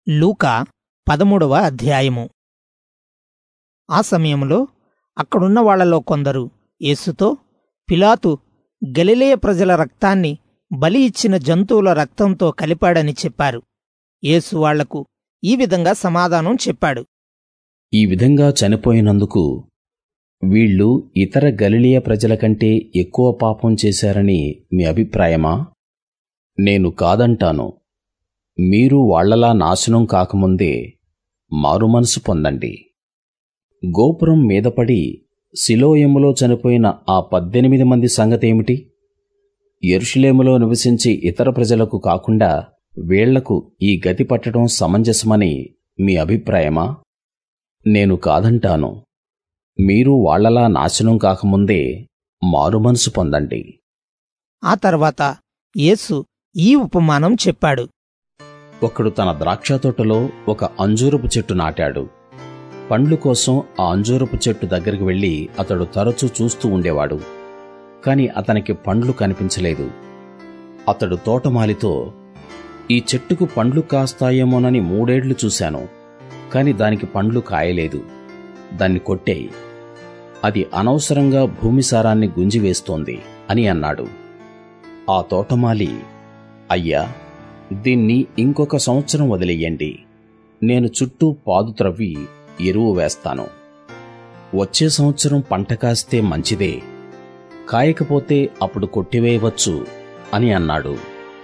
లూకా పదమూడవ అధ్యాయము ఆ సమయంలో అక్కడున్న వాళ్ళలో కొందరు యేసుతో పిలాతు గలిలేయ ప్రజల రక్తాన్ని బలి ఇచ్చిన జంతువుల రక్తంతో కలిపాడని చెప్పారు యేసు వాళ్లకు ఈ విధంగా సమాధానం చెప్పాడు ఈ విధంగా చనిపోయినందుకు వీళ్ళు ఇతర గలిలియ ప్రజల కంటే ఎక్కువ పాపం చేశారని మీ అభిప్రాయమా నేను కాదంటాను మీరు వాళ్ళలా నాశనం కాకముందే మారుమనసు పొందండి గోపురం మీదపడి సిలోయములో చనిపోయిన ఆ పద్దెనిమిది మంది సంగతేమిటి యెరూషలేములో నివసించే ఇతర ప్రజలకు కాకుండా వీళ్లకు ఈ గతి పట్టడం సమంజసమని మీ అభిప్రాయమా నేను కాదంటాను మీరు వాళ్ళలా నాశనం కాకముందే మారుమనసు పొందండి ఆ తర్వాత యేసు ఈ ఉపమానం చెప్పాడు ఒకడు తన ద్రాక్షతోటలో ఒక అంజూరపు చెట్టు నాటాడు పండ్లు కోసం ఆ అంజూరపు చెట్టు దగ్గరికి వెళ్లి అతడు తరచూ చూస్తూ ఉండేవాడు కాని అతనికి పండ్లు కనిపించలేదు అతడు తోటమాలితో ఈ చెట్టుకు పండ్లు కాస్తాయేమోనని మూడేళ్లు చూశాను కాని దానికి పండ్లు కాయలేదు దాన్ని కొట్టేయి అది అనవసరంగా భూమి సారాన్ని గుంజివేస్తోంది అని అన్నాడు ఆ తోటమాలి అయ్యా దీన్ని ఇంకొక సంవత్సరం వదిలేయండి నేను చుట్టూ పాదు త్రవ్వి ఎరువు వేస్తాను వచ్చే సంవత్సరం పంట కాస్తే మంచిదే కాయకపోతే అప్పుడు కొట్టివేయవచ్చు అని అన్నాడు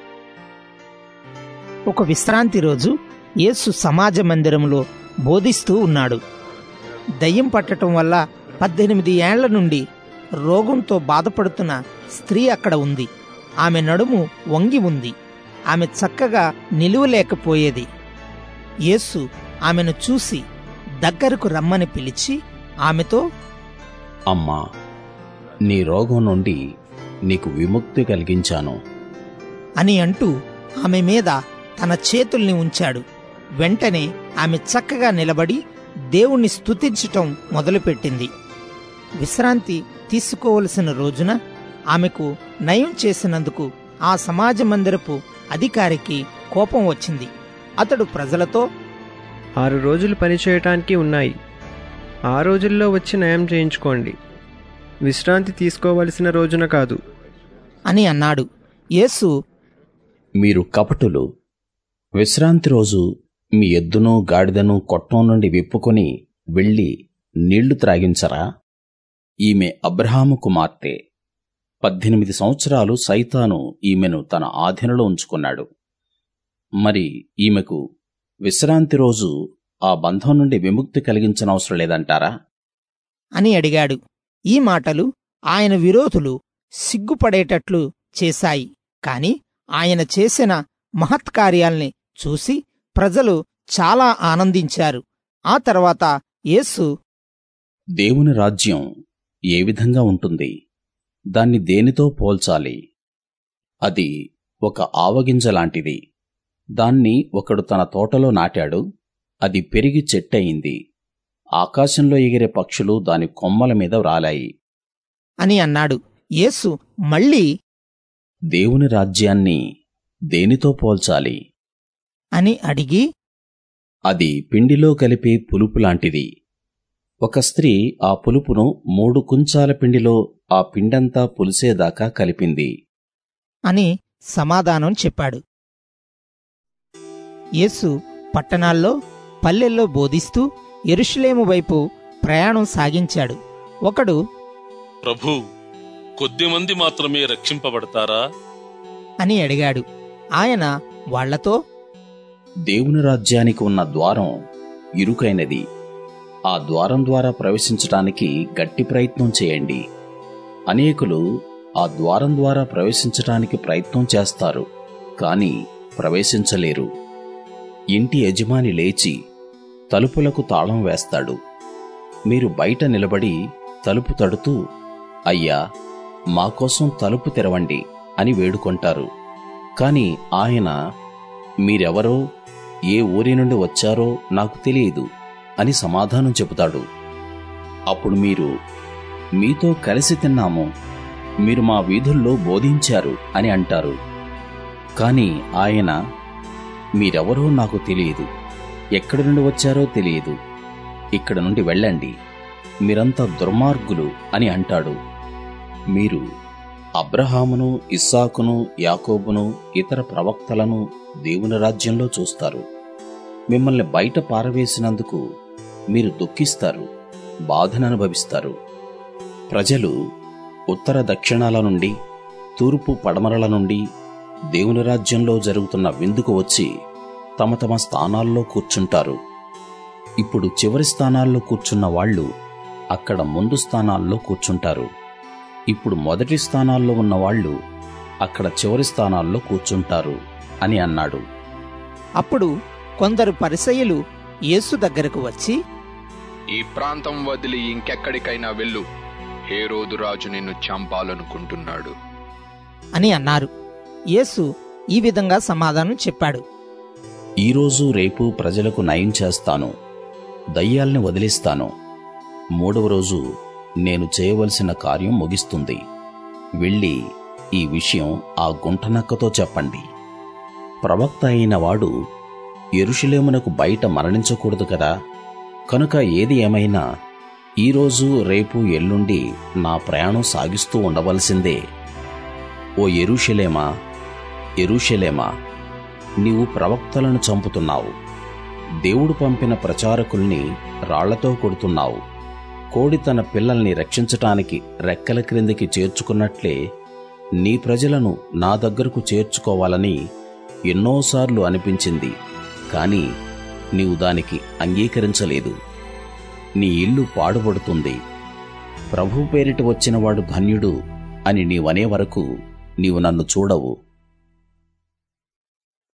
ఒక విశ్రాంతి రోజు యేసు సమాజ మందిరంలో బోధిస్తూ ఉన్నాడు దయ్యం పట్టటం వల్ల పద్దెనిమిది ఏండ్ల నుండి రోగంతో బాధపడుతున్న స్త్రీ అక్కడ ఉంది ఆమె నడుము వంగి ఉంది ఆమె చక్కగా నిలువలేకపోయేది యేసు ఆమెను చూసి దగ్గరకు రమ్మని పిలిచి ఆమెతో అమ్మా నీ రోగం నుండి నీకు విముక్తి కలిగించాను అని అంటూ ఆమె మీద తన చేతుల్ని ఉంచాడు వెంటనే ఆమె చక్కగా నిలబడి దేవుణ్ణి స్తుతించటం మొదలుపెట్టింది విశ్రాంతి తీసుకోవలసిన రోజున ఆమెకు నయం చేసినందుకు ఆ సమాజ మందిరపు అధికారికి కోపం వచ్చింది అతడు ప్రజలతో ఆరు రోజులు పనిచేయటానికి ఉన్నాయి ఆ రోజుల్లో వచ్చి నయం చేయించుకోండి విశ్రాంతి తీసుకోవలసిన రోజున కాదు అని అన్నాడు యేసు మీరు కపటులు విశ్రాంతి రోజు మీ ఎద్దును గాడిదను కొట్టం నుండి విప్పుకొని వెళ్ళి నీళ్లు త్రాగించరా ఈమె అబ్రహాము కుమార్తె పద్దెనిమిది సంవత్సరాలు సైతాను ఈమెను తన ఆధీనలో ఉంచుకున్నాడు మరి ఈమెకు విశ్రాంతి రోజు ఆ బంధం నుండి విముక్తి కలిగించనవసరం లేదంటారా అని అడిగాడు ఈ మాటలు ఆయన విరోధులు సిగ్గుపడేటట్లు చేశాయి కాని ఆయన చేసిన మహత్కార్యాల్ని చూసి ప్రజలు చాలా ఆనందించారు ఆ తర్వాత యేసు దేవుని రాజ్యం ఏ విధంగా ఉంటుంది దాన్ని దేనితో పోల్చాలి అది ఒక ఆవగింజ లాంటిది దాన్ని ఒకడు తన తోటలో నాటాడు అది పెరిగి చెట్టయింది ఆకాశంలో ఎగిరే పక్షులు దాని కొమ్మల మీద వ్రాలాయి అని అన్నాడు యేసు మళ్ళీ దేవుని రాజ్యాన్ని దేనితో పోల్చాలి అని అడిగి అది పిండిలో కలిపే పులుపు లాంటిది ఒక స్త్రీ ఆ పులుపును మూడు కుంచాల పిండిలో ఆ పిండంతా పులిసేదాకా కలిపింది అని సమాధానం చెప్పాడు యేసు పట్టణాల్లో పల్లెల్లో బోధిస్తూ ఎరుషులేము వైపు ప్రయాణం సాగించాడు ఒకడు ప్రభూ కొద్దిమంది మాత్రమే రక్షింపబడతారా అని అడిగాడు ఆయన వాళ్లతో దేవుని రాజ్యానికి ఉన్న ద్వారం ఇరుకైనది ఆ ద్వారం ద్వారా ప్రవేశించటానికి గట్టి ప్రయత్నం చేయండి అనేకులు ఆ ద్వారం ద్వారా ప్రవేశించటానికి ప్రయత్నం చేస్తారు కాని ప్రవేశించలేరు ఇంటి యజమాని లేచి తలుపులకు తాళం వేస్తాడు మీరు బయట నిలబడి తలుపు తడుతూ అయ్యా మా కోసం తలుపు తెరవండి అని వేడుకొంటారు కాని ఆయన మీరెవరో ఏ ఊరి నుండి వచ్చారో నాకు తెలియదు అని సమాధానం చెబుతాడు అప్పుడు మీరు మీతో కలిసి తిన్నాము మీరు మా వీధుల్లో బోధించారు అని అంటారు కాని ఆయన మీరెవరో నాకు తెలియదు ఎక్కడి నుండి వచ్చారో తెలియదు ఇక్కడ నుండి వెళ్ళండి మీరంతా దుర్మార్గులు అని అంటాడు మీరు అబ్రహామును ఇస్సాకును యాకోబును ఇతర ప్రవక్తలను దేవుని రాజ్యంలో చూస్తారు మిమ్మల్ని బయట పారవేసినందుకు మీరు దుఃఖిస్తారు బాధను అనుభవిస్తారు ప్రజలు ఉత్తర దక్షిణాల నుండి తూర్పు పడమరల నుండి దేవుని రాజ్యంలో జరుగుతున్న విందుకు వచ్చి తమ తమ స్థానాల్లో కూర్చుంటారు ఇప్పుడు చివరి స్థానాల్లో కూర్చున్న వాళ్ళు అక్కడ ముందు స్థానాల్లో కూర్చుంటారు ఇప్పుడు మొదటి స్థానాల్లో ఉన్న వాళ్ళు అక్కడ చివరి స్థానాల్లో కూర్చుంటారు అని అన్నాడు అప్పుడు కొందరు పరిసయ్యులు యేసు దగ్గరకు వచ్చి ఈ ప్రాంతం వదిలి ఇంకెక్కడికైనా వెళ్ళు హేరోదు రాజు నిన్ను చంపాలనుకుంటున్నాడు అని అన్నారు యేసు ఈ విధంగా సమాధానం చెప్పాడు ఈరోజు రేపు ప్రజలకు నయం చేస్తాను దయ్యాల్ని వదిలిస్తాను మూడవ రోజు నేను చేయవలసిన కార్యం ముగిస్తుంది వెళ్ళి ఈ విషయం ఆ గుంటనక్కతో చెప్పండి ప్రవక్త అయిన వాడు ఎరుషులేమునకు బయట మరణించకూడదు కదా కనుక ఏది ఏమైనా ఈరోజు రేపు ఎల్లుండి నా ప్రయాణం సాగిస్తూ ఉండవలసిందే ఓ ఎరుషలేమా ఎరుషలేమా నీవు ప్రవక్తలను చంపుతున్నావు దేవుడు పంపిన ప్రచారకుల్ని రాళ్లతో కొడుతున్నావు కోడి తన పిల్లల్ని రక్షించటానికి రెక్కల క్రిందికి చేర్చుకున్నట్లే నీ ప్రజలను నా దగ్గరకు చేర్చుకోవాలని ఎన్నోసార్లు అనిపించింది కాని నీవు దానికి అంగీకరించలేదు నీ ఇల్లు పాడుపడుతుంది ప్రభు పేరిట వచ్చినవాడు ధన్యుడు అని నీవనే వరకు నీవు నన్ను చూడవు